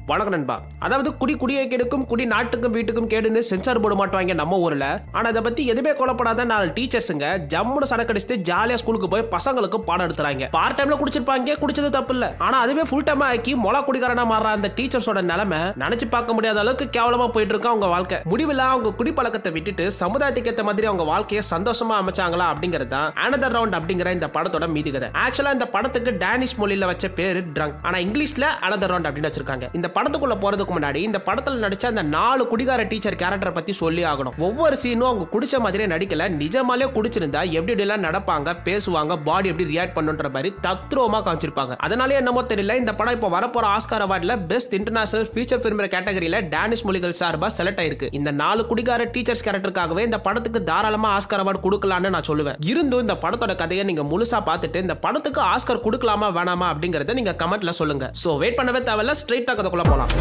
வணக்கம் நண்பா அதாவது குடி குடியை கெடுக்கும் குடி நாட்டுக்கும் வீட்டுக்கும் கேடுன்னு சென்சார் போர்டு மாட்டுவாங்க நம்ம ஊர்ல ஆனா இதை பத்தி எதுவுமே கொல்லப்படாத நாலு டீச்சர்ஸுங்க ஜம்முன்னு சனக்கடிச்சுட்டு ஜாலியா ஸ்கூலுக்கு போய் பசங்களுக்கு பாடம் எடுத்துறாங்க பார்ட் டைம்ல குடிச்சிருப்பாங்க குடிச்சது தப்பு இல்ல ஆனா அதுவே ஃபுல் டைமா ஆக்கி மொளா குடிகாரனா மாறுற அந்த டீச்சர்ஸோட நிலைமை நினைச்சு பார்க்க முடியாத அளவுக்கு கேவலமா போயிட்டு இருக்கு அவங்க வாழ்க்கை முடிவில் அவங்க குடிப்பழக்கத்தை விட்டுட்டு சமுதாயத்துக்கு ஏற்ற மாதிரி அவங்க வாழ்க்கையை சந்தோஷமா அமைச்சாங்களா அப்படிங்கிறது தான் அனதர் ரவுண்ட் அப்படிங்கிற இந்த படத்தோட மீதி கதை ஆக்சுவலா இந்த படத்துக்கு டேனிஷ் மொழியில வச்ச பேரு ட்ரங்க் ஆனா இங்கிலீஷ்ல அனதர் ரவுண்ட் அப்படின்னு வச்சிருக்காங்க இந்த படத்துக்குள்ள போறதுக்கு முன்னாடி இந்த படத்துல நடிச்ச அந்த நாலு குடிகார டீச்சர் கேரக்டரை பத்தி சொல்லி ஆகணும் ஒவ்வொரு சீனும் அவங்க குடிச்ச மாதிரியே நடிக்கல நிஜமாலே குடிச்சிருந்தா எப்படி எப்படி எல்லாம் நடப்பாங்க பேசுவாங்க பாடி எப்படி ரியாக்ட் பண்ணுன்ற மாதிரி தத்ரூபமா காமிச்சிருப்பாங்க அதனாலே என்னமோ தெரியல இந்த படம் இப்போ வரப்போற ஆஸ்கார் அவார்ட்ல பெஸ்ட் இன்டர்நேஷனல் ஃபீச்சர் ஃபிலிம் கேட்டகரியில டேனிஷ் மொழிகள் சார்பா செலக்ட் ஆயிருக்கு இந்த நாலு குடிகார டீச்சர்ஸ் கேரக்டருக்காகவே இந்த படத்துக்கு தாராளமா ஆஸ்கார் அவார்டு கொடுக்கலாம்னு நான் சொல்லுவேன் இருந்தும் இந்த படத்தோட கதையை நீங்க முழுசா பார்த்துட்டு இந்த படத்துக்கு ஆஸ்கார் கொடுக்கலாமா வேணாமா அப்படிங்கறத நீங்க கமெண்ட்ல சொல்லுங்க சோ வெயிட் பண்ணவே தேவையில்ல ஸ்ட்ரெயிட்டா கதைக்குள்ள போலாம்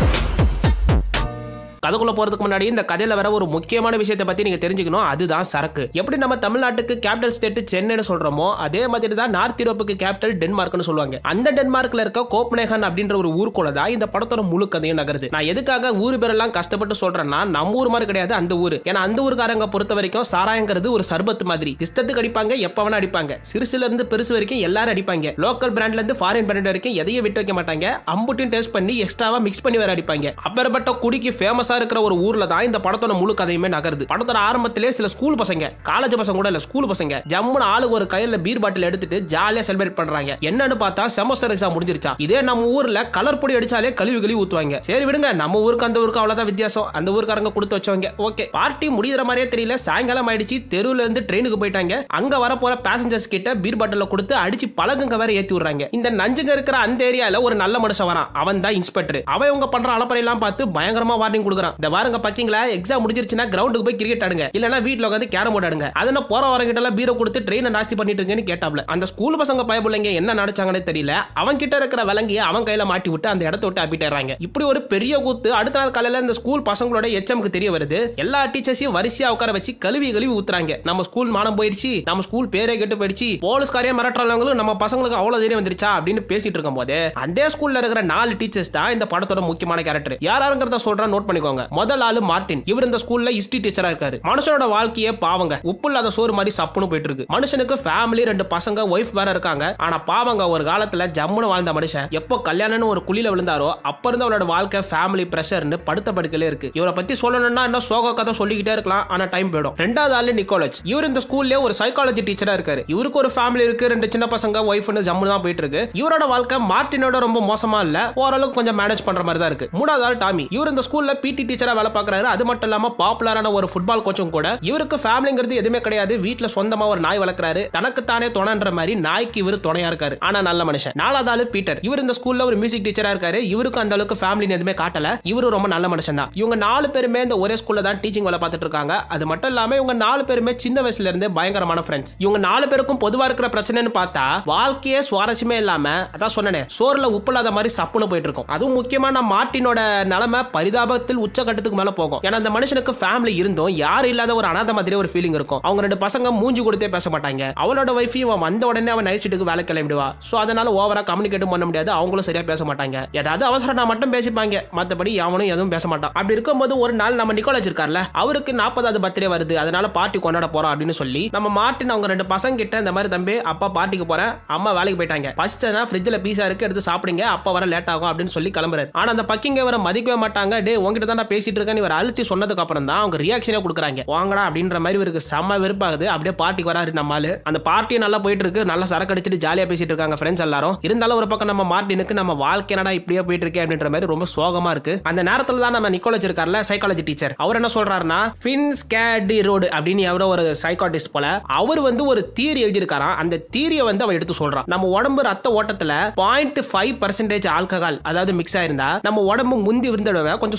கதைக்குள்ள போறதுக்கு முன்னாடி இந்த கதையில வர ஒரு முக்கியமான விஷயத்தை பத்தி நீங்க தெரிஞ்சுக்கணும் அதுதான் சரக்கு எப்படி நம்ம தமிழ்நாட்டுக்கு கேபிட்டல் ஸ்டேட் சென்னைன்னு சொல்றோமோ அதே மாதிரி தான் நார்த் யூரோப்புக்கு கேபிட்டல் டென்மார்க்னு சொல்லுவாங்க அந்த டென்மார்க்ல இருக்க கோப்னேகன் அப்படின்ற ஒரு ஊருக்குள்ள தான் இந்த படத்தோட முழு கதையும் நகருது நான் எதுக்காக ஊர் பேரெல்லாம் கஷ்டப்பட்டு சொல்றேன்னா நம்ம ஊர் மாதிரி கிடையாது அந்த ஊர் ஏன்னா அந்த ஊருக்காரங்க பொறுத்த வரைக்கும் சாராயங்கிறது ஒரு சர்பத் மாதிரி இஷ்டத்துக்கு அடிப்பாங்க எப்ப வேணா அடிப்பாங்க சிறுசுல இருந்து பெருசு வரைக்கும் எல்லாரும் அடிப்பாங்க லோக்கல் பிராண்ட்ல இருந்து ஃபாரின் பிராண்ட் வரைக்கும் எதையும் விட்டு வைக்க மாட்டாங்க அம்புட்டையும் டேஸ்ட் பண்ணி எக்ஸ்ட்ராவா மிக்ஸ் பண்ணி வேற அடிப்பாங்க அப்பேற்பட்ட குடிக்கு ஃபேமஸா இருக்கிற ஒரு ஊர்ல தான் இந்த படத்தோட முழு கதையுமே நகருது படத்தோட ஆரம்பத்திலே சில ஸ்கூல் பசங்க காலேஜ் பசங்க கூட இல்ல ஸ்கூல் பசங்க ஜம்முன்னு ஆளுக்கு ஒரு கையில பீர் பாட்டில் எடுத்துட்டு ஜாலியா செலிப்ரேட் பண்றாங்க என்னன்னு பார்த்தா செமஸ்டர் எக்ஸாம் முடிஞ்சிருச்சா இதே நம்ம ஊர்ல கலர் பொடி அடிச்சாலே கழுவி கழுவி ஊத்துவாங்க சரி விடுங்க நம்ம ஊருக்கு அந்த ஊருக்கு அவ்வளவுதான் வித்தியாசம் அந்த ஊருக்காரங்க கொடுத்து வச்சவங்க ஓகே பார்ட்டி முடிகிற மாதிரியே தெரியல சாயங்காலம் ஆயிடுச்சு தெருவுல இருந்து ட்ரெயினுக்கு போயிட்டாங்க அங்க வர போற பேசஞ்சர்ஸ் கிட்ட பீர் பாட்டில கொடுத்து அடிச்சு பழகுங்க வேற ஏத்தி விடுறாங்க இந்த நஞ்சுங்க இருக்கிற அந்த ஏரியால ஒரு நல்ல மனுஷன் வரான் அவன் தான் இன்ஸ்பெக்டர் அவன் இவங்க பண்ற அலப்பறையெல்லாம் பார்த்து பயங்கரமா வார்னிங் கொடுக்குறான் இந்த வாருங்க பாத்தீங்களா எக்ஸாம் முடிஞ்சிருச்சுன்னா கிரவுண்டுக்கு போய் கிரிக்கெட் ஆடுங்க இல்லனா வீட்ல உட்காந்து கேரம் போர்டு ஆடுங்க அதனால போற வரங்கிட்ட எல்லாம் பீரோ கொடுத்து ட்ரெயினை நாஸ்தி பண்ணிட்டு இருக்கேன்னு கேட்டாப்ல அந்த ஸ்கூல் பசங்க பயப்பிள்ளைங்க என்ன நினைச்சாங்கன்னு தெரியல அவன் கிட்ட இருக்கிற விலங்கிய அவன் கையில மாட்டி விட்டு அந்த இடத்த விட்டு அப்பிட்டாங்க இப்படி ஒரு பெரிய கூத்து அடுத்த நாள் காலையில இந்த ஸ்கூல் பசங்களோட எச்எம்க்கு தெரிய வருது எல்லா டீச்சர்ஸையும் வரிசையா உட்கார வச்சு கழுவி கழுவி ஊத்துறாங்க நம்ம ஸ்கூல் மானம் போயிருச்சு நம்ம ஸ்கூல் பேரே கெட்டு போயிடுச்சு போலீஸ்காரையே மிரட்டுறவங்களும் நம்ம பசங்களுக்கு அவ்வளவு தைரியம் வந்துருச்சா அப்படின்னு பேசிட்டு இருக்கும் போது அதே ஸ்கூல்ல இருக்கிற நாலு டீச்சர்ஸ் தான் இந்த படத்தோட முக்கியமான கேரக்டர் யாராருங்கிறத சொல்றேன் நோட் பண்ணிக்கோங்க முதல் ஆளு மார்டின் இவர் இந்த ஸ்கூல்ல ஹிஸ்டரி டீச்சரா இருக்காரு மனுஷனோட வாழ்க்கையே பாவங்க உப்பு இல்லாத சோறு மாதிரி சப்புன்னு போயிட்டு இருக்கு மனுஷனுக்கு ஃபேமிலி ரெண்டு பசங்க ஒய்ஃப் வேற இருக்காங்க ஆனா பாவங்க ஒரு காலத்துல ஜம்முன்னு வாழ்ந்த மனுஷன் எப்போ கல்யாணம்னு ஒரு குழியில விழுந்தாரோ அப்ப இருந்து அவரோட வாழ்க்கை ஃபேமிலி பிரஷர்னு படுத்த படுக்கலே இருக்கு இவரை பத்தி சொல்லணும்னா என்ன சோக கதை சொல்லிக்கிட்டே இருக்கலாம் ஆனா டைம் போயிடும் ரெண்டாவது ஆளு நிக்கோலஜ் இவர் இந்த ஸ்கூல்ல ஒரு சைக்காலஜி டீச்சரா இருக்காரு இவருக்கு ஒரு ஃபேமிலி இருக்கு ரெண்டு சின்ன பசங்க ஒய்ஃப்னு ஜம்முன்னு தான் போயிட்டு இருக்கு இவரோட வாழ்க்கை மார்டினோட ரொம்ப மோசமா இல்ல ஓரளவுக்கு கொஞ்சம் மேனேஜ் பண்ற மாதிரி தான் இருக்கு மூணாவது ஆள் டாமி இவர் இந்த ஸ்கூல்ல பிடி டீச்சரா வேலை பார்க்கறாரு அது மட்டும் இல்லாம பாப்புலரான ஒரு ஃபுட்பால் கோச்சும் கூட இவருக்கு ஃபேமிலிங்கிறது எதுவுமே கிடையாது வீட்ல சொந்தமா ஒரு நாய் வளர்க்கறாரு தனக்கு தானே துணைன்ற மாதிரி நாய்க்கு இவர் துணையா இருக்காரு ஆனா நல்ல மனுஷன் நாலாவது ஆளு பீட்டர் இவர் இந்த ஸ்கூல்ல ஒரு மியூசிக் டீச்சரா இருக்காரு இவருக்கு அந்த அளவுக்கு ஃபேமிலி எதுவுமே காட்டல இவரு ரொம்ப நல்ல மனுஷன் தான் இவங்க நாலு பேருமே இந்த ஒரே ஸ்கூல்ல தான் டீச்சிங் வேலை பார்த்துட்டு இருக்காங்க அது மட்டும் இல்லாம இவங்க நாலு பேருமே சின்ன வயசுல இருந்து பயங்கரமான ஃப்ரெண்ட்ஸ் இவங்க நாலு பேருக்கும் பொதுவா இருக்கிற பிரச்சனைன்னு பார்த்தா வாழ்க்கையே சுவாரஸ்யமே இல்லாம அதான் சொன்னேனே சோறுல உப்பு இல்லாத மாதிரி சப்புன்னு போயிட்டு இருக்கும் அதுவும் முக்கியமா நம்ம மார்ட்டினோட நிலைமை பரிதாபத்தில் உச்சகட்டத்துக்கு மேல போகும் ஏன்னா அந்த மனுஷனுக்கு ஃபேமிலி இருந்தும் யாரும் இல்லாத ஒரு அனாதை மாதிரி ஒரு ஃபீலிங் இருக்கும் அவங்க ரெண்டு பசங்க மூஞ்சி கொடுத்தே பேச மாட்டாங்க அவளோட ஒய்ஃபையும் அவன் வந்த உடனே அவன் நைட் ஷீட்டுக்கு வேலை கிளம்பிடுவா சோ அதனால ஓவரா கம்யூனிகேட்டும் பண்ண முடியாது அவங்களும் சரியா பேச மாட்டாங்க ஏதாவது அவசரம் நான் மட்டும் பேசிப்பாங்க மத்தபடி அவனும் எதுவும் பேச மாட்டான் அப்படி இருக்கும்போது ஒரு நாள் நம்ம நிக்கோலஜ் இருக்கார்ல அவருக்கு நாற்பதாவது பர்த்டே வருது அதனால பார்ட்டி கொண்டாட போறோம் அப்படின்னு சொல்லி நம்ம மார்ட்டின் அவங்க ரெண்டு பசங்க கிட்ட இந்த மாதிரி தம்பி அப்பா பார்ட்டிக்கு போறேன் அம்மா வேலைக்கு போயிட்டாங்க பசிச்சனா ஃப்ரிட்ஜில் பீஸா இருக்கு எடுத்து சாப்பிடுங்க அப்பா வர லேட் ஆகும் அப்படின்னு சொல்லி கிளம்புறாரு ஆனா அந்த பக்கிங்க இவரை மதிக்கவே மாட்டாங்க டே உங்ககிட்ட தான் நான் பேசிட்டு இருக்கேன் இவர் அழுத்தி சொன்னதுக்கு அப்புறம் தான் அவங்க ரியாக்ஷனே கொடுக்குறாங்க வாங்கடா அப்படின்ற மாதிரி இவருக்கு செம்ம வெறுப்பாகுது அப்படியே பார்ட்டிக்கு வராரு நம்ம ஆளு அந்த பார்ட்டி நல்லா போயிட்டு இருக்கு நல்லா சரக்கு அடிச்சிட்டு ஜாலியா பேசிட்டு இருக்காங்க ஃப்ரெண்ட்ஸ் எல்லாரும் இருந்தாலும் ஒரு பக்கம் நம்ம மார்ட்டினுக்கு நம்ம வாழ்க்கை என்னடா இப்படியே போயிட்டு இருக்கே அப்படின்ற மாதிரி ரொம்ப சோகமா இருக்கு அந்த நேரத்துல தான் நம்ம நிக்கோலஜ் இருக்கார்ல சைக்காலஜி டீச்சர் அவர் என்ன சொல்றாருன்னா ஃபின்ஸ் கேடி ரோடு அப்படின்னு எவரோ ஒரு சைக்காட்டிஸ்ட் போல அவர் வந்து ஒரு தியரி எழுதியிருக்காராம் அந்த தியரியை வந்து அவர் எடுத்து சொல்றான் நம்ம உடம்பு ரத்த ஓட்டத்துல பாயிண்ட் ஃபைவ் பர்சன்டேஜ் ஆல்கஹால் அதாவது மிக்ஸ் ஆயிருந்தா நம்ம உடம்பு முந்தி இருந்தோட கொஞ்சம் சுறுசுறுப்பா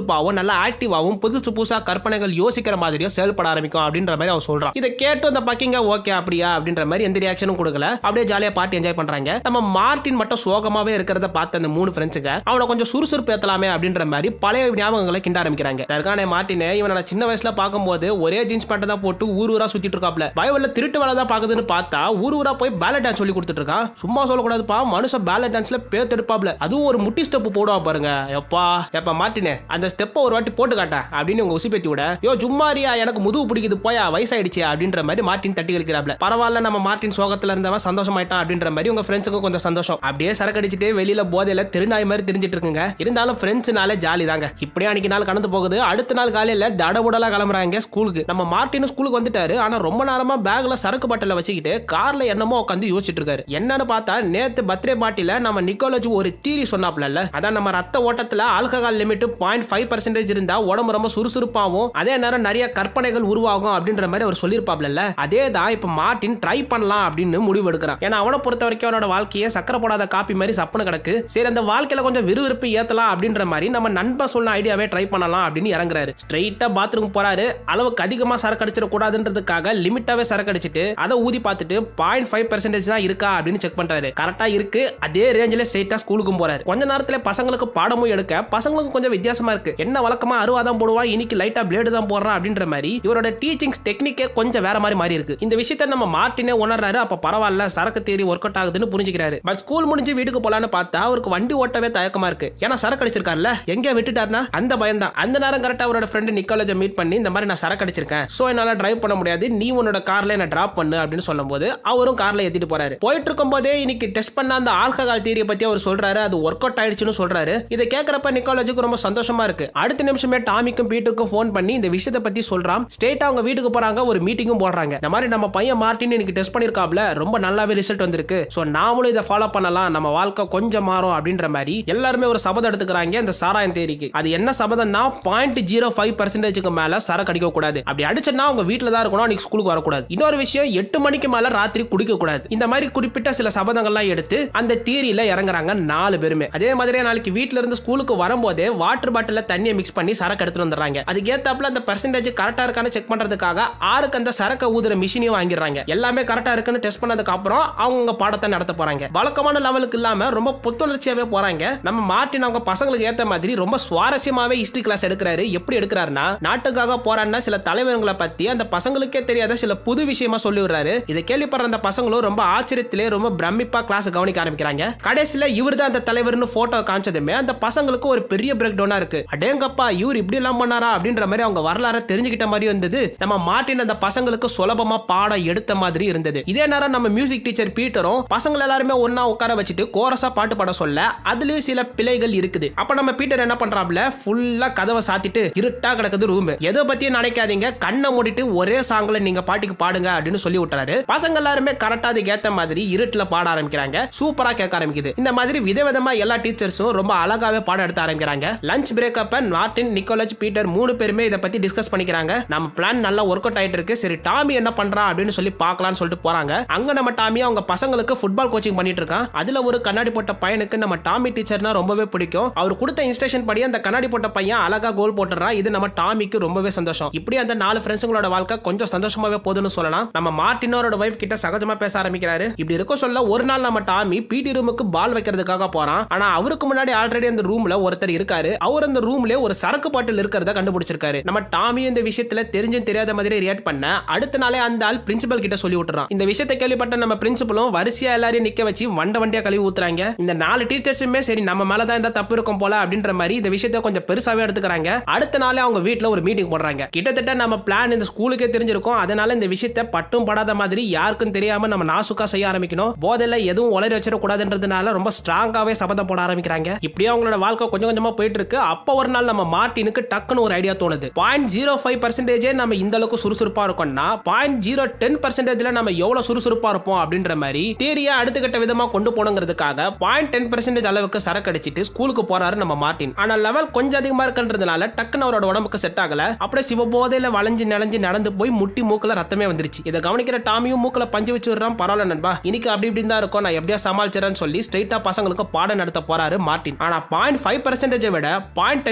சுறுசுறுப்பாகவும் நல்லா ஆக்டிவாகவும் புதுசு புதுசா கற்பனைகள் யோசிக்கிற மாதிரியும் செயல்பட ஆரம்பிக்கும் அப்படின்ற மாதிரி அவன் சொல்றான் இதை கேட்டு அந்த பக்கிங்க ஓகே அப்படியா அப்படின்ற மாதிரி எந்த ரியாக்ஷனும் கொடுக்கல அப்படியே ஜாலியா பார்ட்டி என்ஜாய் பண்றாங்க நம்ம மார்ட்டின் மட்டும் சோகமாவே இருக்கிறத பார்த்த அந்த மூணு ஃப்ரெண்ட்ஸுங்க அவனை கொஞ்சம் சுறுசுறுப்பு ஏத்தலாமே அப்படின்ற மாதிரி பழைய ஞாபகங்களை கிண்ட ஆரம்பிக்கிறாங்க தற்கானே மார்ட்டின் இவனோட சின்ன வயசுல பார்க்கும்போது ஒரே ஜீன்ஸ் பேண்ட் தான் போட்டு ஊர் ஊரா சுத்திட்டு இருக்காப்ல பயவல்ல திருட்டு வேலை தான் பாக்குதுன்னு பார்த்தா ஊர் ஊரா போய் பேலட் டான்ஸ் சொல்லி கொடுத்துட்டு இருக்கான் சும்மா சொல்லக்கூடாதுப்பா மனுஷன் பேலட் டான்ஸ்ல பேத்தெடுப்பாப்ல அதுவும் ஒரு முட்டி ஸ்டெப் போடுவா பாருங்க எப்பா எப்ப மாட்டினே அந்த ஸ்டெப்பை ஒரு வாட்டி போட்டு காட்டா அப்படின்னு உங்க உசிப்பேத்தி விட யோ சும்மாரியா எனக்கு முதுகு பிடிக்குது போயா வயசாயிடுச்சு அப்படின்ற மாதிரி மார்ட்டின் தட்டி கழிக்கிறாப்ல பரவாயில்ல நம்ம மார்ட்டின் சோகத்துல இருந்தவன் சந்தோஷமாயிட்டான் அப்படின்ற மாதிரி உங்க ஃப்ரெண்ட்ஸுக்கும் கொஞ்சம் சந்தோஷம் அப்படியே சரக்கு அடிச்சுட்டு வெளியில போதையில திருநாய் மாதிரி தெரிஞ்சிட்டு இருக்குங்க இருந்தாலும் ஃப்ரெண்ட்ஸ்னால ஜாலி தாங்க இப்படியே அன்னைக்கு நாள் கடந்து போகுது அடுத்த நாள் காலையில தடபுடலா கிளம்புறாங்க ஸ்கூலுக்கு நம்ம மார்ட்டினும் ஸ்கூலுக்கு வந்துட்டாரு ஆனா ரொம்ப நேரமா பேக்ல சரக்கு பாட்டில வச்சுக்கிட்டு கார்ல என்னமோ உட்காந்து யோசிச்சுட்டு இருக்காரு என்னன்னு பார்த்தா நேத்து பர்த்டே பார்ட்டில நம்ம நிக்கோலஜி ஒரு தீரி சொன்னாப்ல அதான் நம்ம ரத்த ஓட்டத்துல alcohol limit point five percentage இருந்தா உடம்பு ரொம்ப சுறுசுறுப்பாகும் அதே நேரம் நிறைய கற்பனைகள் உருவாகும் அப்படின்ற மாதிரி அவர் சொல்லியிருப்பாப்ல அதே தான் இப்ப மார்ட்டின் ட்ரை பண்ணலாம் அப்படின்னு முடிவு எடுக்கிறான் ஏன்னா அவனை பொறுத்த வரைக்கும் அவனோட வாழ்க்கையை சக்கரை போடாத காப்பி மாதிரி சப்புன்னு கிடக்கு சரி அந்த வாழ்க்கையில கொஞ்சம் விறுவிறுப்பு ஏத்தலாம் அப்படின்ற மாதிரி நம்ம நண்பன் சொன்ன ஐடியாவே ட்ரை பண்ணலாம் அப்படின்னு இறங்குறாரு ஸ்ட்ரைட்டா பாத்ரூம் போறாரு அளவுக்கு அதிகமா சரக்கு அடிச்சிட கூடாதுன்றதுக்காக லிமிட்டாவே சரக்கு அடிச்சிட்டு அதை ஊதி பார்த்துட்டு பாயிண்ட் ஃபைவ் பர்சன்டேஜ் தான் இருக்கா அப்படின்னு செக் பண்றாரு கரெக்டா இருக்கு அதே ரேஞ்சில ஸ்ட்ரைட்டா ஸ்கூலுக்கும் போறாரு கொஞ்ச நேரத்துல பசங்களுக்கு பாடமும் எடுக்க பசங்களுக்கு கொஞ்சம் வித்தியாசமா இருக்கு என்ன வழக்கமா அருவாதான் போடுவான் இன்னைக்கு லைட்டா பிளேடு தான் போடுறான் அப்படின்ற மாதிரி இவரோட டீச்சிங் டெக்னிக்கே கொஞ்சம் வேற மாதிரி மாறி இருக்கு இந்த விஷயத்த நம்ம மார்ட்டினே உணர்றாரு அப்ப பரவாயில்ல சரக்கு தேரி ஒர்க் அவுட் ஆகுதுன்னு புரிஞ்சுக்கிறாரு பட் ஸ்கூல் முடிஞ்சு வீட்டுக்கு போலான்னு பார்த்தா அவருக்கு வண்டி ஓட்டவே தயக்கமா இருக்கு ஏன்னா சரக்கு அடிச்சிருக்காருல்ல எங்க விட்டுட்டாருன்னா அந்த பயம் தான் அந்த நேரம் கரெக்டா அவரோட ஃப்ரெண்டு நிக்கோலஜை மீட் பண்ணி இந்த மாதிரி நான் சரக்கு அடிச்சிருக்கேன் சோ என்னால டிரைவ் பண்ண முடியாது நீ உன்னோட கார்ல என்ன டிராப் பண்ணு அப்படின்னு சொல்லும்போது அவரும் கார்ல ஏத்திட்டு போறாரு போயிட்டு இருக்கும் போதே இன்னைக்கு டெஸ்ட் பண்ண அந்த ஆல்கஹால் தீரியை பத்தி அவர் சொல்றாரு அது ஒர்க் அவுட் ஆயிடுச்சுன்னு சொல்றாரு இதை கேட்கறப்ப நிக்கோலஜுக்கு ரொம்ப சந்தோஷமா இருக்கு அடுத்த நிமிஷமே டாமிக்கும் பீட்டுக்கும் ஃபோன் பண்ணி இந்த விஷயத்தை பத்தி சொல்றான் ஸ்டேட் அவங்க வீட்டுக்கு போறாங்க ஒரு மீட்டிங்கும் போடுறாங்க இந்த மாதிரி நம்ம பையன் மார்ட்டின் இன்னைக்கு டெஸ்ட் பண்ணிருக்காப்ல ரொம்ப நல்லாவே ரிசல்ட் வந்திருக்கு சோ நாமளும் இதை ஃபாலோ பண்ணலாம் நம்ம வாழ்க்கை கொஞ்சம் மாறும் அப்படின்ற மாதிரி எல்லாருமே ஒரு சபதம் எடுத்துக்கிறாங்க இந்த சாராயம் தேரிக்கு அது என்ன சபதம்னா பாயிண்ட் ஜீரோ ஃபைவ் பர்சன்டேஜுக்கு மேல சரக்கு அடிக்க கூடாது அப்படி அடிச்சனா அவங்க வீட்டுல தான் இருக்கணும் அன்னைக்கு ஸ்கூலுக்கு வரக்கூடாது இன்னொரு விஷயம் எட்டு மணிக்கு மேல ராத்திரி குடிக்க கூடாது இந்த மாதிரி குறிப்பிட்ட சில சபதங்கள்லாம் எடுத்து அந்த தியரியில இறங்குறாங்க நாலு பேருமே அதே மாதிரியே நாளைக்கு வீட்ல இருந்து ஸ்கூலுக்கு வரும்போதே வாட்டர் பாட்டில தண்ணியை மிக்ஸ் பண்ணி சரக்கு எடுத்துட்டு வந்துடுறாங்க அதுக்கு ஏத்தாப்புல அந்த பர்சன்டேஜ் கரெக்டா இருக்கான்னு செக் பண்றதுக்காக ஆறுக்கு அந்த சரக்கு ஊதுற மிஷினையும் வாங்கிடுறாங்க எல்லாமே கரெக்டா இருக்குன்னு டெஸ்ட் பண்ணதுக்கு அப்புறம் அவங்க பாடத்தை நடத்த போறாங்க வழக்கமான லெவலுக்கு இல்லாம ரொம்ப புத்துணர்ச்சியாவே போறாங்க நம்ம மார்ட்டின் அவங்க பசங்களுக்கு ஏத்த மாதிரி ரொம்ப சுவாரஸ்யமாவே ஹிஸ்டரி கிளாஸ் எடுக்கிறாரு எப்படி எடுக்கிறாருன்னா நாட்டுக்காக போராடின சில தலைவர்களை பத்தி அந்த பசங்களுக்கே தெரியாத சில புது விஷயமா சொல்லி விடுறாரு இதை கேள்விப்படுற அந்த பசங்களும் ரொம்ப ஆச்சரியத்திலே ரொம்ப பிரமிப்பா கிளாஸ் கவனிக்க ஆரம்பிக்கிறாங்க கடைசியில இவர் தான் அந்த தலைவர்னு போட்டோ காமிச்சதுமே அந்த பசங்களுக்கு ஒரு பெரிய பிரேக் டவுனா இருக்கு அடேங்கப்பா இவர் இப்படி எல்லாம் பண்ணாரா அப்படின்ற மாதிரி அவங்க வரலாற தெரிஞ்சுக்கிட்ட மாதிரி இருந்தது நம்ம மார்ட்டின் அந்த பசங்களுக்கு சுலபமா பாடம் எடுத்த மாதிரி இருந்தது இதே நேரம் நம்ம மியூசிக் டீச்சர் பீட்டரும் பசங்க எல்லாருமே ஒன்னா உட்கார வச்சுட்டு கோரஸா பாட்டு பாட சொல்ல அதுலயும் சில பிழைகள் இருக்குது அப்ப நம்ம பீட்டர் என்ன பண்றாப்ல ஃபுல்லா கதவை சாத்திட்டு இருட்டா கிடக்குது ரூம் எதை பத்தியும் நினைக்காதீங்க கண்ணை மூடிட்டு ஒரே சாங்ல நீங்க பாட்டுக்கு பாடுங்க அப்படின்னு சொல்லி விட்டுறாரு பசங்க எல்லாருமே கரெக்டா அதுக்கு ஏத்த மாதிரி இருட்டுல பாட ஆரம்பிக்கிறாங்க சூப்பரா கேட்க ஆரம்பிக்குது இந்த மாதிரி விதவிதமா எல்லா டீச்சர்ஸும் ரொம்ப அழகாவே பாடம் எடுத்து ஆரம்பிக்கிறாங்க லஞ்ச் பிரேக் அப்ப மார்ட்டின் நிக்கோலஜ் பீட்டர் மூணு பேருமே இதை பத்தி டிஸ்கஸ் பண்ணிக்கிறாங்க நம்ம பிளான் நல்லா ஒர்க் அவுட் ஆயிட்டு இருக்கு சரி டாமி என்ன பண்றான் அப்படின்னு சொல்லி பார்க்கலாம்னு சொல்லிட்டு போறாங்க அங்க நம்ம டாமி அவங்க பசங்களுக்கு ஃபுட்பால் கோச்சிங் பண்ணிட்டு இருக்கான் அதுல ஒரு கண்ணாடி போட்ட பையனுக்கு நம்ம டாமி டீச்சர்னா ரொம்பவே பிடிக்கும் அவர் கொடுத்த இன்ஸ்ட்ரக்ஷன் படி அந்த கண்ணாடி போட்ட பையன் அழகா கோல் போட்டுறான் இது நம்ம டாமிக்கு ரொம்பவே சந்தோஷம் இப்படி அந்த நாலு ஃப்ரெண்ட்ஸுங்களோட வாழ்க்கை கொஞ்சம் சந்தோஷமாவே போகுதுன்னு சொல்லலாம் நம்ம மார்ட்டினோட வைஃப் கிட்ட சகஜமா பேச ஆரம்பிக்கிறாரு இப்படி இருக்க சொல்ல ஒரு நாள் நம்ம டாமி பிடி ரூமுக்கு பால் வைக்கிறதுக்காக போறான் ஆனா அவருக்கு முன்னாடி ஆல்ரெடி அந்த ரூம்ல ஒருத்தர் இருக்காரு அவர் அந்த ரூம்ல ஒரு சரக்கு பாட்டில் இருக்கிறத கண்டுபிடிச்சிருக்காரு நம்ம டாமி இந்த விஷயத்துல தெரிஞ்சும் தெரியாத மாதிரி ரியாக்ட் பண்ண அடுத்த நாளே அந்த ஆள் பிரின்சிபல் கிட்ட சொல்லி விட்டுறான் இந்த விஷயத்தை கேள்விப்பட்ட நம்ம பிரின்சிபலும் வரிசையா எல்லாரையும் நிக்க வச்சு வண்ட வண்டியா கழுவி ஊத்துறாங்க இந்த நாலு டீச்சர்ஸுமே சரி நம்ம மேலதான் இந்த தப்பு இருக்கும் போல அப்படின்ற மாதிரி இந்த விஷயத்த கொஞ்சம் பெருசாவே எடுத்துக்கிறாங்க அடுத்த நாளே அவங்க வீட்ல ஒரு மீட்டிங் போடுறாங்க கிட்டத்தட்ட நம்ம பிளான் இந்த ஸ்கூலுக்கே தெரிஞ்சிருக்கும் அதனால இந்த விஷயத்த பட்டும் படாத மாதிரி யாருக்கும் தெரியாம நம்ம நாசுக்கா செய்ய ஆரம்பிக்கணும் போதையில எதுவும் உளறி வச்சிடக்கூடாதுன்றதுனால ரொம்ப ஸ்ட்ராங்காவே சபதம் போட ஆரம்பிக்கிறாங்க இப்படியே அவங்களோட வாழ்க்கை கொஞ்சம் கொஞ்சமா போயிட்டு இருக்கு அப்ப ஒரு நாள் நம்ம மார்ட்டினுக்கு டக்குன்னு ஒரு ஐடியா தோணுது பாயிண்ட் ஜீரோ ஃபைவ் பர்சன்டேஜே நம்ம இந்த அளவுக்கு சுறுசுறுப்பா இருக்கோம்னா பாயிண்ட் ஜீரோ டென் பர்சன்டேஜ்ல நம்ம எவ்வளவு சுறுசுறுப்பா இருப்போம் அப்படின்ற மாதிரி தேரியா அடுத்த கட்ட விதமா கொண்டு போனங்கிறதுக்காக பாயிண்ட் டென் பர்சன்டேஜ் அளவுக்கு சரக்கு அடிச்சிட்டு ஸ்கூலுக்கு போறாரு நம்ம மார்ட்டின் ஆனா லெவல் கொஞ்சம் அதிகமா இருக்குன்றதுனால டக்குன்னு அவரோட உடம்புக்கு செட் ஆகல அப்படியே சிவபோதையில வளைஞ்சு நெளைஞ்சு நடந்து போய் முட்டி மூக்குல ரத்தமே வந்துருச்சு இதை கவனிக்கிற டாமியும் மூக்குல பஞ்சு வச்சு விடுறான் பரவாயில்ல நண்பா இன்னைக்கு அப்படி இப்படி தான் இருக்கும் நான் எப்படியா சமாளிச்சிடறேன்னு சொல்லி ஸ்ட்ரைட்டா பசங்களுக்கு பாடம் நடத்த போறாரு மார்ட்டின் ஆனா பாயிண்ட் ஃபைவ் பர்சன்டேஜை விட பாயிண்ட் டென்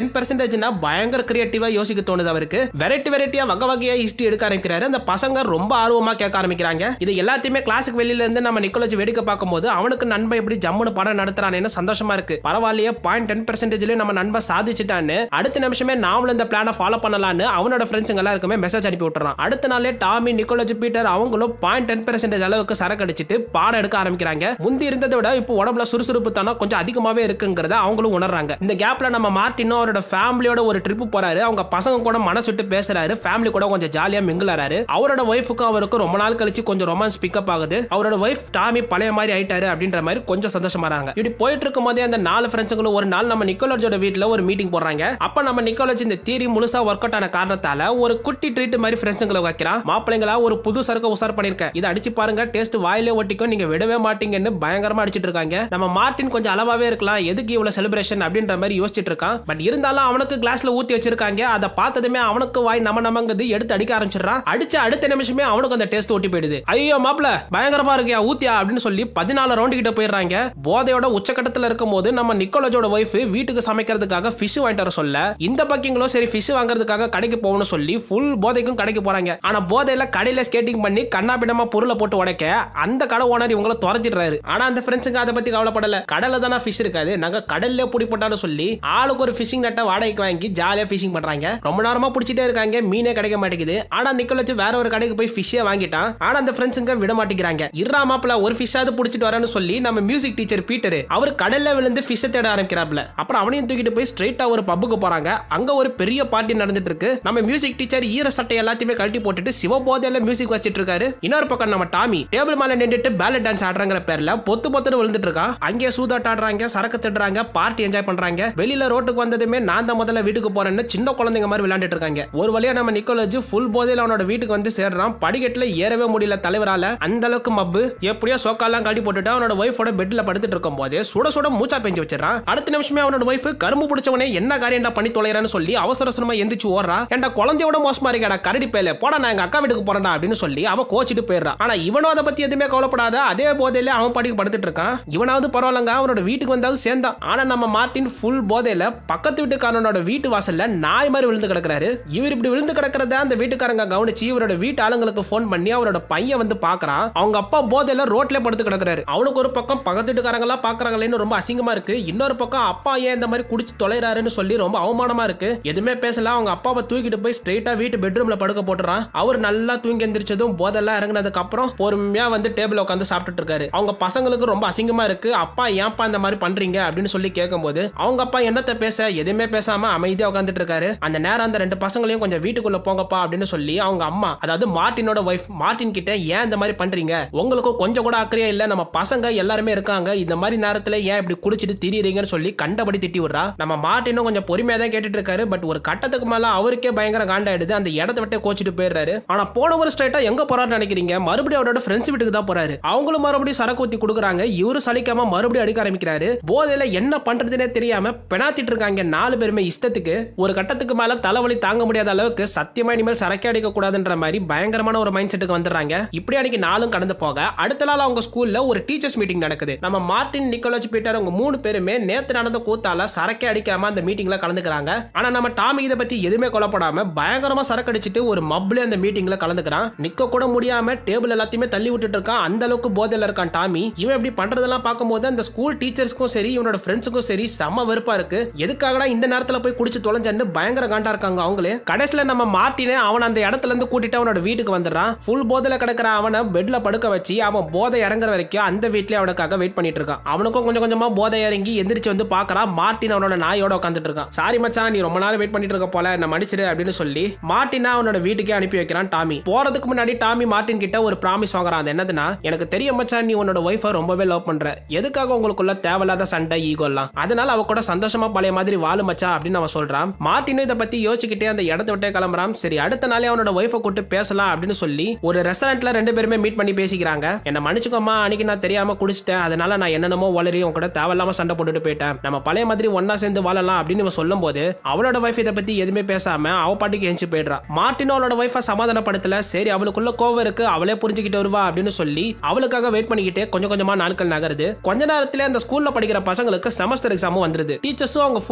டென் பர்சன்டேஜ்னா பயங்கர கிரியேட்டிவா யோசிக்க தோணுது அவருக்கு வெரைட்டி வெரைட்டியா வகை வகையா ஹிஸ்டரி எடுக்க ஆரம்பிக்கிறாரு அந்த பசங்க ரொம்ப ஆர்வமா கேட்க ஆரம்பிக்கிறாங்க இது எல்லாத்தையுமே கிளாஸுக்கு வெளியில இருந்து நம்ம நிக்கோலஜி வேடிக்கை பார்க்கும்போது அவனுக்கு நண்பன் எப்படி ஜம்முன்னு படம் நடத்துறானேன்னு சந்தோஷமா இருக்கு பரவாயில்லையே பாயிண்ட் டென் பர்சன்டேஜ்லயும் நம்ம நண்பன் சாதிச்சுட்டான்னு அடுத்த நிமிஷமே நாமளும் இந்த பிளானை ஃபாலோ பண்ணலான்னு அவனோட ஃப்ரெண்ட்ஸுங்க எல்லாருக்குமே மெசேஜ் அனுப்பி விட்டுறான் அடுத்த நாளே டாமி நிக்கோலஜி பீட்டர் அவங்களும் பாயிண்ட் டென் பர்சன்டேஜ் அளவுக்கு சரக்கு அடிச்சிட்டு பாடம் எடுக்க ஆரம்பிக்கிறாங்க முந்தி இருந்ததை விட இப்போ உடம்புல சுறுசுறுப்பு தனம் கொஞ்சம் அதிகமாவே இருக்குங்கிறத அவங்களும் உணர்றாங்க இந்த கேப்ல நம்ம மார்ட்டினும் அவரோட ஃபேமிலியோட ஒரு ட்ரிப் போறாரு அவங்க பசங்க கூட மனசு விட்டு பேசுறாரு ஃபேமிலி கூட கொஞ்சம் ஜாலியா மிங்கிளாரு அவரோட ஒய்ஃபுக்கும் அவருக்கும் ரொம்ப நாள் கழிச்சு கொஞ்சம் ரொமான்ஸ் பிக்கப் ஆகுது அவரோட ஒய்ஃப் டாமி பழைய மாதிரி ஆயிட்டாரு அப்படின்ற மாதிரி கொஞ்சம் சந்தோஷமாறாங்க இப்படி போயிட்டு இருக்கும் போதே அந்த நாலு ஃப்ரெண்ட்ஸுங்களும் ஒரு நாள் நம்ம நிக்கோலஜோட வீட்ல ஒரு மீட்டிங் போடுறாங்க அப்ப நம்ம நிக்கோலஜ் இந்த தீரி முழுசா ஒர்க் அவுட் ஆன காரணத்தால ஒரு குட்டி ட்ரீட் மாதிரி ஃப்ரெண்ட்ஸுங்களை வைக்கிறான் மாப்பிள்ளைங்களா ஒரு புது சரக்கு உசார் பண்ணிருக்கேன் இதை அடிச்சு பாருங்க டேஸ்ட் வாயிலே ஒட்டிக்கும் நீங்க விடவே மாட்டீங்கன்னு பயங்கரமா அடிச்சிட்டு இருக்காங்க நம்ம மார்ட்டின் கொஞ்சம் அளவாவே இருக்கலாம் எதுக்கு இவ்வளவு செலிப்ரேஷன் அப்படின்ற மாதிரி யோசிச்சுட்டு இருக்கான் பட் இருந்தாலும் அவனுக்கு கிளாஸ்ல ஊத்தி வச்சிருக்காங்க அதை பார்த்ததுமே அவனுக்கு வாய் நம்ம நமங்கிறது எடுத்து அடிக்க ஆரம்பிச்சிடறான் அடிச்ச அடுத்த நிமிஷமே அவனுக்கு அந்த டேஸ்ட் ஒட்டி போயிடுது ஐயோ மாப்பிள பயங்கரமா இருக்கியா ஊத்தியா அப்படின்னு சொல்லி பதினாலு ரவுண்டு கிட்ட போயிடுறாங்க போதையோட உச்சக்கட்டத்துல இருக்கும் போது நம்ம நிக்கோலஜோட ஒய்ஃப் வீட்டுக்கு சமைக்கிறதுக்காக ஃபிஷ் வாங்கிட்டு வர சொல்ல இந்த பக்கிங்களும் சரி ஃபிஷ் வாங்குறதுக்காக கடைக்கு போகணும்னு சொல்லி ஃபுல் போதைக்கும் கடைக்கு போறாங்க ஆனா போதையில கடையில ஸ்கேட்டிங் பண்ணி கண்ணாபிடமா பொருளை போட்டு உடைக்க அந்த கடை ஓனர் இவங்கள துரத்திடுறாரு ஆனா அந்த ஃப்ரெண்ட்ஸுங்க அதை பத்தி கவலைப்படல கடல்ல தானே ஃபிஷ் இருக்காது நாங்க கடல்ல பிடி போட்டான்னு சொல்லி ஆளுக்கு ஒரு ஃபிஷிங் நட்டை வாடகைக்கு வாங்கி ஜாலியா ஃபிஷிங் பண்றாங்க ரொம்ப நேரமா பிடிச்சிட்டே இருக்காங்க மீனே கிடைக்க மாட்டேங்குது ஆனா நிக்கோலச்சு வேற ஒரு கடைக்கு போய் ஃபிஷ்ஷே வாங்கிட்டான் ஆனா அந்த ஃப்ரெண்ட்ஸுங்க விட மாட்டேங்கிறாங்க இருறா மாப்பிள ஒரு ஃபிஷ்ஷாவது பிடிச்சிட்டு வரேன்னு சொல்லி நம்ம மியூசிக் டீச்சர் பீட்டர் அவர் கடல்ல விழுந்து ஃபிஷ்ஷை தேட ஆரம்பிக்கிறாப்ல அப்புறம் அவனையும் தூக்கிட்டு போய் ஸ்ட்ரைட்டா ஒரு பப்புக்கு போறாங்க அங்க ஒரு பெரிய பார்ட்டி நடந்துட்டு இருக்கு நம்ம மியூசிக் டீச்சர் ஈர சட்டை எல்லாத்தையுமே கழட்டி போட்டுட்டு சிவபோதையில மியூசிக் வச்சிட்டு இருக்காரு இன்னொரு பக்கம் நம்ம டாமி டேபிள் மேல நின்றுட்டு பேலட் டான்ஸ் ஆடுறாங்கிற பேர்ல பொத்து பொத்துன்னு விழுந்துட்டு இருக்கான் அங்கே சூதாட்ட ஆடுறாங்க சரக்கு திடுறாங்க பார்ட்டி என்ஜாய் பண்றாங்க வெளியில ரோட்டுக்கு வந்ததுமே நான் தான் முதல்ல வீட்டுக்கு போறேன்னு சின்ன குழந்தைங்க மாதிரி விளையாண்டுட்டு இருக்காங்க ஒரு வழியா நம்ம நிக்கோலஜி ஃபுல் போதையில அவனோட வீட்டுக்கு வந்து சேர்றான் படிக்கட்டுல ஏறவே முடியல தலைவரால அந்த அளவுக்கு மப்பு எப்படியோ சோக்காலாம் கட்டி போட்டுட்டு அவனோட ஒய்ஃபோட பெட்ல படுத்துட்டு இருக்கும் போது சுட சுட மூச்சா பெஞ்சு வச்சிடறான் அடுத்த நிமிஷமே அவனோட ஒய்ஃப் கரும்பு பிடிச்சவனே என்ன காரியம்டா பண்ணி தொலைறான்னு சொல்லி அவசர அவசரமா எந்திரிச்சு ஓடுறா ஏன்டா குழந்தையோட மோசமா இருக்கடா கரடி பேல போடா நான் எங்க அக்கா வீட்டுக்கு போறேன்டா அப்படின்னு சொல்லி அவ கோச்சிட்டு போயிடுறான் ஆனா இவனும் அதை பத்தி எதுவுமே கவலைப்படாத அதே போதையில அவன் பாடிக்கு படுத்துட்டு இருக்கான் இவனாவது பரவாயில்லங்க அவனோட வீட்டுக்கு வந்தாவது சேர்ந்தான் ஆனா நம்ம மார்ட்டின் ஃபுல் போதையில பக்கத்து வீட்டுக்காரனோட வீட்டு வாசல்ல நாய் மாதிரி விழுந்து கிடக்குறாரு இவர் இப்படி விழுந்து கிடக்கிறத அந்த வீட்டுக்காரங்க கவனிச்சு இவரோட வீட்டு ஆளுங்களுக்கு ஃபோன் பண்ணி அவரோட பையன் வந்து பாக்குறான் அவங்க அப்பா போதையில ரோட்ல படுத்து கிடக்குறாரு அவனுக்கு ஒரு பக்கம் பக்கத்து வீட்டுக்காரங்க எல்லாம் பாக்குறாங்களேன்னு ரொம்ப அசிங்கமா இருக்கு இன்னொரு பக்கம் அப்பா ஏன் இந்த மாதிரி குடிச்சு தொலைறாருன்னு சொல்லி ரொம்ப அவமானமா இருக்கு எதுவுமே பேசல அவங்க அப்பாவை தூக்கிட்டு போய் ஸ்ட்ரைட்டா வீட்டு பெட்ரூம்ல படுக்க போட்டுறான் அவர் நல்லா தூங்கி எந்திரிச்சதும் போதெல்லாம் இறங்குனதுக்கு அப்புறம் பொறுமையா வந்து டேபிள் உட்காந்து சாப்பிட்டுட்டு இருக்காரு அவங்க பசங்களுக்கு ரொம்ப அசிங்கமா இருக்கு அப்பா ஏன்ப்பா இந்த மாதிரி பண்றீங்க அப்படின்னு சொல்லி கேட்கும்போது அவங்க அப்பா என்னத்த பேச எதுவுமே பேசாம அமைதியா உட்காந்துட்டு இருக்காரு அந்த நேரம் அந்த ரெண்டு பசங்களையும் கொஞ்சம் வீட்டுக்குள்ள போங்கப்பா அப்படின்னு சொல்லி அவங்க அம்மா அதாவது மார்ட்டினோட ஒய்ஃப் மார்ட்டின் கிட்ட ஏன் இந்த மாதிரி பண்றீங்க உங்களுக்கும் கொஞ்சம் கூட அக்கறையா இல்ல நம்ம பசங்க எல்லாருமே இருக்காங்க இந்த மாதிரி நேரத்துல ஏன் இப்படி குடிச்சிட்டு திரியுறீங்கன்னு சொல்லி கண்டபடி திட்டி விடுறா நம்ம மார்ட்டினும் கொஞ்சம் பொறுமையா தான் கேட்டுட்டு இருக்காரு பட் ஒரு கட்டத்துக்கு மேல அவருக்கே பயங்கர காண்டாயிடுது அந்த இடத்த விட்டு கோச்சிட்டு போயிடுறாரு ஆனா போனவர் ஸ்ட்ரைட்டா எங்க போறாரு நினைக்கிறீங்க மறுபடியும் அவரோட ஃப்ரெண்ட்ஸ் வீட்டுக்கு தான் போறாரு அவங்களும் மறுபடியும் சரக்கு ஊத்தி கொடுக்குறாங்க இவரு சலிக்காம மறுபடியும் அடிக்க ஆரம்பிக்கிறாரு போதையில என்ன பண்றதுனே தெரியாம பெனாத்திட்டு இருக்காங்க நாலு பேருமே இஷ்டத்துக்கு ஒரு கட்டத்துக்கு மேல தலைவலி தாங்க முடியாத அளவுக்கு சத்தியமா இனிமேல் சரக்கே அடிக்க கூடாதுன்ற மாதிரி பயங்கரமான ஒரு மைண்ட் செட்டுக்கு வந்துடுறாங்க இப்படி அன்னைக்கு நாளும் கடந்து போக அடுத்த நாள் அவங்க ஸ்கூல்ல ஒரு டீச்சர்ஸ் மீட்டிங் நடக்குது நம்ம மார்ட்டின் நிக்கோலஜ் பீட்டர் அவங்க மூணு பேருமே நேத்து நடந்த கூத்தால சரக்கே அடிக்காம அந்த மீட்டிங்ல கலந்துக்கிறாங்க ஆனா நம்ம டாமி இதை பத்தி எதுவுமே கொல்லப்படாம பயங்கரமா சரக்கு அடிச்சிட்டு ஒரு மப்ல அந்த மீட்டிங்ல கலந்துக்கிறான் நிக்க கூட முடியாம டேபிள் எல்லாத்தையுமே தள்ளி விட்டுட்டு இருக்கான் அந்த அளவுக்கு போதையில இருக்கான் டாமி இவன் இப்படி பண்றதெல்லாம் பார்க்கும்போது அந்த ஸ்கூல் டீச்சர்ஸ்க்கும் சரி இவனோட ஃப்ரெண்ட்ஸுக்கும் சரி செம்ம வெறுப்பா இருக்கு எதுக்காகடா இந்த நேரத்துல போய் குடிச்சு தொலைஞ்சன்னு பயங்கர காண்டா இருக்காங்க அவங்களே கடைசியில நம்ம மார்ட்டினே அவன் அந்த இடத்துல இருந்து கூட்டிட்டு அவனோட வீட்டுக்கு வந்துடுறான் ஃபுல் போதையில கிடக்கிற அவனை பெட்ல படுக்க வச்சு அவன் போதை இறங்குற வரைக்கும் அந்த வீட்லயே அவனுக்காக வெயிட் பண்ணிட்டு இருக்கான் அவனுக்கும் கொஞ்சம் கொஞ்சமா போதை இறங்கி எந்திரிச்சு வந்து பாக்குறான் மார்ட்டின் அவனோட நாயோட உட்காந்துட்டு இருக்கான் சாரி மச்சான் நீ ரொம்ப நேரம் வெயிட் பண்ணிட்டு இருக்க போல என்ன மன்னிச்சிரு அப்படின்னு சொல்லி மார்ட்டினா அவனோட வீட்டுக்கே அனுப்பி வைக்கிறான் டாமி போறதுக்கு முன்னாடி டாமி மார்ட்டின் கிட்ட ஒரு ப்ராமிஸ் வாங்குறான் அது என்னதுன்னா எனக்கு தெரியும் மச்சான் நீ உன்னோட ஒய்ஃபை ரொம்பவே லவ் பண்ற எதுக்காக உங்களுக்குள்ள தேவையில்லாத சண்டை ஈகோ எல்லாம் அதனால அவ கூட சந்தோஷமா பழைய மாதிரி வாழு மச்சா அப்படின்னு அவன் சொல்றான் மார்ட்டினும் இதை பத்தி யோசிச்சுக்கிட்டே அந்த இடத்த விட்டே கிளம்புறான் சரி அடுத்த நாளே அவனோட ஒய்ஃபை கூட்டு பேசலாம் அப்படின்னு சொல்லி ஒரு ரெஸ்டாரண்ட்ல ரெண்டு பேருமே மீட் பண்ணி பேசிக்கிறாங்க என்ன மன்னிச்சுக்கோமா அன்னைக்கு நான் தெரியாம குடிச்சிட்டேன் அதனால நான் என்னென்னமோ வளரி உன் கூட தேவையில்லாம சண்டை போட்டுட்டு போயிட்டேன் நம்ம பழைய மாதிரி ஒன்னா சேர்ந்து வாழலாம் அப்படின்னு இவன் சொல்லும் போது அவளோட ஒய்ஃப் இதை பத்தி எதுவுமே பேசாம அவ பாட்டுக்கு எஞ்சி போயிடுறா மார்ட்டினோ அவளோட ஒய்ஃபை சமாதானப்படுத்தல சரி அவளுக்குள்ள கோவம் இருக்கு அவளே புரிஞ்சுக்கிட்டு வருவா அப்படின்னு சொல்லி அவளுக்காக வெயிட் பண்ணிக்கிட்டே கொஞ்சம் கொஞ்சமா நாட்கள் நகருது கொஞ்ச நேரத்துல அந்த ஸ்கூல்ல படிக்கிற பசங்களுக்கு செமஸ்டர் எக்ஸாமும் வந்துருது டீச்சர்ஸும் அவங்க ஃபுல் சப்போர்ட்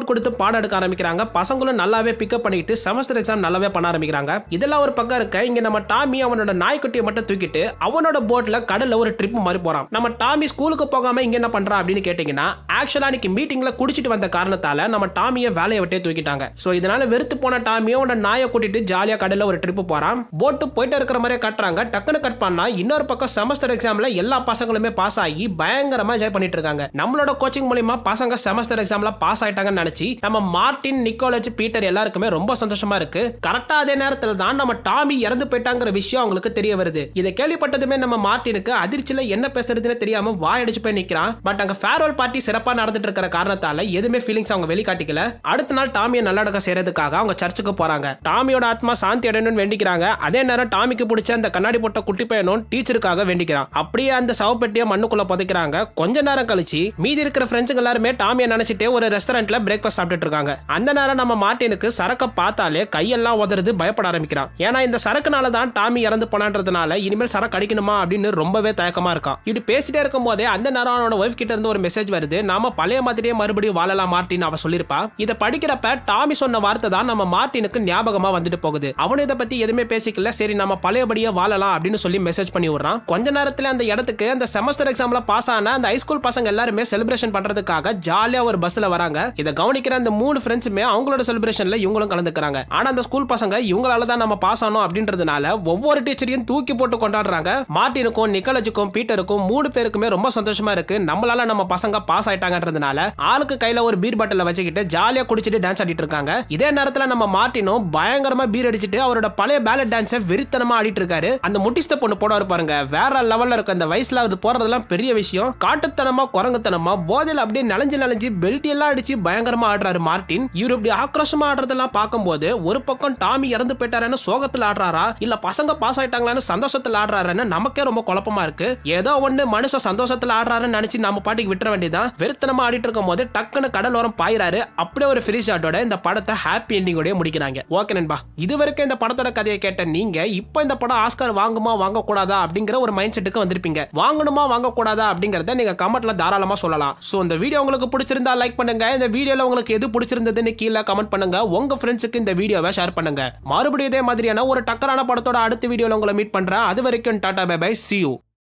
போர்டு கொடுத்து பாடம் எடுக்க ஆரம்பிக்கிறாங்க பசங்களும் நல்லாவே பிக்கப் பண்ணிட்டு செமஸ்டர் எக்ஸாம் நல்லாவே பண்ண ஆரம்பிக்கிறாங்க இதெல்லாம் ஒரு பக்கம் இருக்க இங்க நம்ம டாமி அவனோட நாய்க்குட்டியை மட்டும் தூக்கிட்டு அவனோட போட்ல கடல்ல ஒரு ட்ரிப் மாதிரி போறான் நம்ம டாமி ஸ்கூலுக்கு போகாம இங்க என்ன பண்றான் அப்படின்னு கேட்டீங்கன்னா ஆக்சுவலா இன்னைக்கு மீட்டிங்ல குடிச்சிட்டு வந்த காரணத்தால நம்ம டாமியை வேலையை விட்டே தூக்கிட்டாங்க சோ இதனால வெறுத்து போன டாமியும் அவனோட நாயை கூட்டிட்டு ஜாலியா கடல்ல ஒரு ட்ரிப் போறான் போட்டு போயிட்டு இருக்கிற மாதிரியே கட்டுறாங்க டக்குன்னு கட் பண்ணா இன்னொரு பக்கம் செமஸ்டர் எக்ஸாம்ல எல்லா பசங்களுமே பாஸ் ஆகி பயங்கரமா என்ஜாய் பண்ணிட்டு இருக்காங்க நம்மளோட கோச்சிங் மூலியமா பசங்க செமஸ்டர் எக்ஸாம்ல பாஸ் ஆயிட்டாங்கன்னு நினைச்சு நம்ம மார்டின் நிக்கோலஜ் பீட்டர் எல்லாருக்குமே ரொம்ப சந்தோஷமா இருக்கு கரெக்டா அதே நேரத்துல தான் நம்ம டாமி இறந்து போயிட்டாங்கிற விஷயம் அவங்களுக்கு தெரிய வருது இதை கேள்விப்பட்டதுமே நம்ம மார்டினுக்கு அதிர்ச்சியில என்ன பேசுறதுன்னு தெரியாம வாயடிச்சு போய் நிக்கிறான் பட் அங்க ஃபேர்வெல் பார்ட்டி சிறப்பா நடந்துட்டு இருக்கிற காரணத்தால எதுவுமே ஃபீலிங்ஸ் அவங்க வெளிக்காட்டிக்கல அடுத்த நாள் டாமியை நல்லடக்கம் செய்யறதுக்காக அவங்க சர்ச்சுக்கு போறாங்க டாமியோட ஆத்மா சாந்தி அடையணும்னு வேண்டிக்கிறாங்க அதே நேரம் டாமிக்கு பிடிச்ச அந்த கண்ணாடி போட்ட குட்டி பையனும் டீச்சருக்காக வேண்டிக்கிறான் அப்படியே அந்த சவப்பெட்டியை மண்ணுக்குள்ள புதைக்கிறாங்க கொஞ்ச நேரம் கழிச்சு மீதி இருக்கிற ஃப்ரெண்ட்ஸுங்க எல்லாருமே டாமியை நினைச்சிட்டு ஒரு ரெஸ்டாரண்ட்ல பிரேக்ஃபாஸ்ட் சாப்பிட்டுட்டு இருக்காங்க அந்த நேரம் நம்ம மார்ட்டினுக்கு சரக்க பார்த்தாலே கையெல்லாம் உதறது பயப்பட ஆரம்பிக்கிறான் ஏன்னா இந்த சரக்குனால தான் டாமி இறந்து போனான்றதுனால இனிமேல் சரக்கு அடிக்கணுமா அப்படின்னு ரொம்பவே தயக்கமா இருக்கான் இப்படி பேசிட்டே இருக்கும் போதே அந்த நேரம் அவனோட ஒய்ஃப் கிட்ட இருந்து ஒரு மெசேஜ் வருது நாம பழைய மாதிரியே மறுபடியும் வாழலாம் மார்ட்டின் அவ சொல்லிருப்பா இதை படிக்கிறப்ப டாமி சொன்ன வார்த்தை தான் நம்ம மார்ட்டினுக்கு ஞாபகமா வந்துட்டு போகுது அவனு இதை பத்தி எதுவுமே பேசிக்கல சரி நம்ம பழையபடியே வாழலாம் அப்படின்னு சொல்லி மெசேஜ் பண்ணி விடுறான் கொஞ்ச நேரத்துல அந்த இடத்துக்கு அந்த செமஸ்டர் எக்ஸாம்ல பாஸ் ஆன அந்த ஹைஸ்கூல் பசங்க எல்லாருமே செலிப்ரேஷன் பண்றதுக்காக ஜாலியா ஒரு பஸ்ல வராங்க இதை கவனிக்கிற அந்த மூணு ஃப்ரெண்ட்ஸுமே அவங்களோட செலிப்ரேஷன்ல இவங்களும் கலந்துக்கிறாங்க ஆனா அந்த ஸ்கூல் பசங்க இவங்களால தான் நம்ம பாஸ் ஆனோம் அப்படின்றதுனால ஒவ்வொரு டீச்சரையும் தூக்கி போட்டு கொண்டாடுறாங்க மார்ட்டினுக்கும் நிக்கலஜுக்கும் பீட்டருக்கும் மூணு பேருக்குமே ரொம்ப சந்தோஷமா இருக்கு நம்மளால நம்ம பசங்க பாஸ் ஆயிட்டாங்கன்றதுனால ஆளுக்கு கையில ஒரு பீர் பாட்டில வச்சுக்கிட்டு ஜாலியா குடிச்சிட்டு டான்ஸ் ஆடிட்டு இருக்காங்க இதே நேரத்துல நம்ம மார்ட்டினும் பயங்கரமா பீர் அடிச்சிட்டு அவரோட பழைய பேலட் டான்ஸை வெறித்தனமா ஆடிட்டு இருக்காரு அந்த முட்டிஸ்த பொண்ணு போட பாருங்க வேற லெவல்ல இருக்க அந்த வயசுல அது போறதெல்லாம் பெரிய விஷயம் காட்டுத்தனமா குரங்குத்தனமா போதையில அப்படியே நலஞ்சு நலஞ்சு பெல்ட் எல்லாம் அடிச்சு பயங்கரமா ஆடுறாரு மார்ட்டின் இவர் இப்படி ஆக்ரோஷமா ஆடுறதெல்லாம் பார்க்கும்போது ஒரு பக்கம் டாமி இறந்து போயிட்டாருன்னு சோகத்துல ஆடுறாரா இல்ல பசங்க பாஸ் ஆயிட்டாங்களான்னு சந்தோஷத்துல ஆடுறாருன்னு நமக்கே ரொம்ப குழப்பமா இருக்கு ஏதோ ஒண்ணு மனுஷன் சந்தோஷத்துல ஆடுறாருன்னு நினைச்சு நம்ம பாட்டுக்கு விட்டுற வேண்டியதான் வெறுத்தனமா ஆடிட்டு இருக்கும் போது டக்குன்னு கடல் ஓரம் பாயிறாரு அப்படியே ஒரு ஃப்ரீ ஷாட்டோட இந்த படத்தை ஹாப்பி எண்டிங்கோட முடிக்கிறாங்க ஓகே நண்பா இது வரைக்கும் இந்த படத்தோட கதையை கேட்ட நீங்க இப்போ இந்த படம் ஆஸ்கார் வாங்குமா வாங்க கூடாதா அப்படிங்கிற ஒரு மைண்ட் செட்டுக்கு வந்திருப்பீங்க வாங்கணுமா வாங்க கூடாதா அப்படிங்கறத நீங்க கமெண்ட்ல தாராளமா சொல்லலாம் சோ இந்த வீடியோ உங்களுக்கு பிடிச்சிருந்தா லைக் பண்ணுங்க இந்த வீடியோல உங்களுக்கு எது பிடிச்சிருந்ததுன்னு கீழே கமெண்ட் பண்ணுங்க உங்க ஃப்ரெண்ட்ஸுக்கு இந்த வீடியோவை ஷேர் பண்ணுங்க மறுபடியும் இதே மாதிரியான ஒரு டக்கரான படத்தோட அடுத்த வீடியோல உங்களை மீட் பண்றேன் அது வரைக்கும் tata bye bye see you